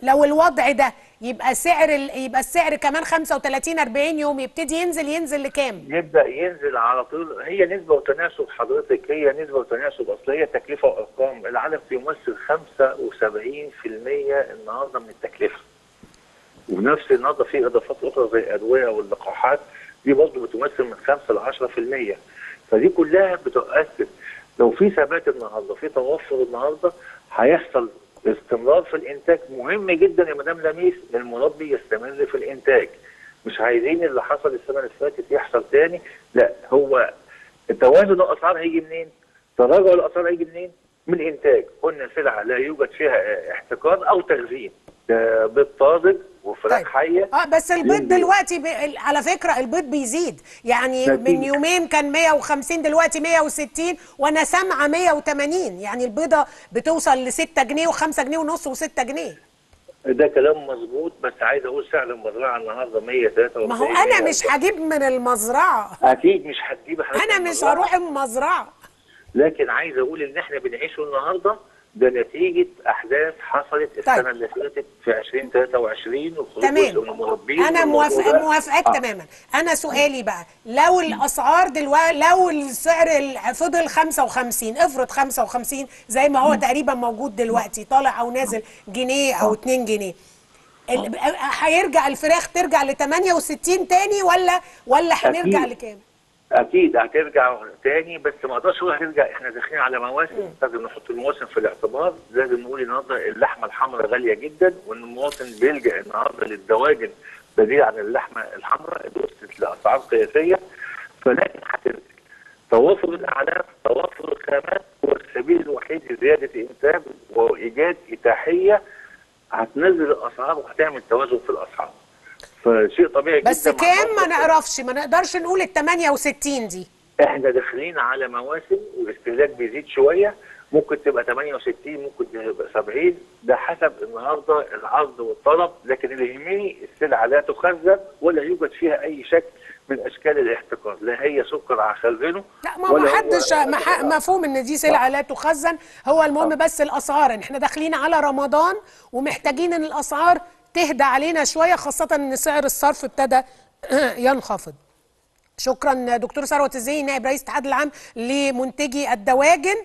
لو الوضع ده يبقى سعر ال... يبقى السعر كمان 35 40 يوم يبتدي ينزل ينزل لكام يبدا ينزل على طول هي نسبه وتناسب حضرتك هي نسبه وتناسب اصل هي تكلفه وارقام العالم بيمثل 75% النهارده من التكلفه ونفس النهارده في اضافات اخرى زي الادويه واللقاحات دي برضه بتمثل من 5 ل 10% فدي كلها بتؤثر لو في ثبات النهارده في توفر النهارده هيحصل استمرار في الانتاج مهم جدا يا مدام لميس المربي يستمر في الانتاج مش عايزين اللي حصل السنه اللي فاتت يحصل تاني لا هو توازن الاسعار هيجي منين؟ تراجع الاسعار هيجي منين؟ من الانتاج قلنا سلعه لا يوجد فيها احتكار او تخزين ده بيض طازج وفراخ طيب. حيه اه بس البيض ينزل. دلوقتي ب... على فكره البيض بيزيد يعني نتيجة. من يومين كان 150 دلوقتي 160 وانا سامعه 180 يعني البيضه بتوصل ل 6 جنيه و5 جنيه ونص و6 جنيه ده كلام مظبوط بس عايز اقول سعر المزرعه النهارده 143 ما هو انا مش هجيب من المزرعه اكيد مش هتجيب حاجه انا من مش المزرعة. هروح المزرعه لكن عايز اقول ان احنا بنعيشه النهارده ده نتيجه احداث حصلت السنه طيب. اللي فاتت في 2023 وخروج تمام جزء من المربين انا والموضوع موافقه ده- موافقاك آه. تماما انا سؤالي بقى لو الاسعار دلوقتي لو السعر ال- فضل 55 افرض 55 زي ما هو تقريبا موجود دلوقتي طالع او نازل جنيه او 2 جنيه ال- هيرجع الفراخ ترجع ل 68 تاني ولا ولا هنرجع أكيد. لكام؟ اكيد هترجع تاني بس ما اقدرش اقول هترجع احنا داخلين على مواسم لازم نحط المواسم في الاعتبار لازم نقول النهارده اللحمه الحمراء غاليه جدا وان المواطن بيلجا النهارده للدواجن بديل عن اللحمه الحمراء اللي وصلت لاسعار قياسيه فلكن هتنزل توافر الاعلاف توافر الخامات هو السبيل الوحيد لزياده الانتاج وايجاد اتاحيه هتنزل الاسعار وهتعمل توازن في الاسعار فشيء طبيعي بس جدا مع كام ما الوقت. نعرفش ما نقدرش نقول ال 68 دي احنا داخلين على مواسم والاستهلاك بيزيد شويه ممكن تبقى 68 ممكن تبقى 70 ده حسب النهارده العرض والطلب لكن اللي يهمني السلعه لا تخزن ولا يوجد فيها اي شكل من اشكال الاحتكار لا هي سكر هخزنه لا ما ما حدش ما ح- مفهوم ان دي سلعه لا تخزن هو المهم بس الاسعار احنا داخلين على رمضان ومحتاجين ان الاسعار تهدى علينا شويه خاصه ان سعر الصرف ابتدى ينخفض شكرا دكتور ثروت الزيني نائب رئيس الاتحاد العام لمنتجي الدواجن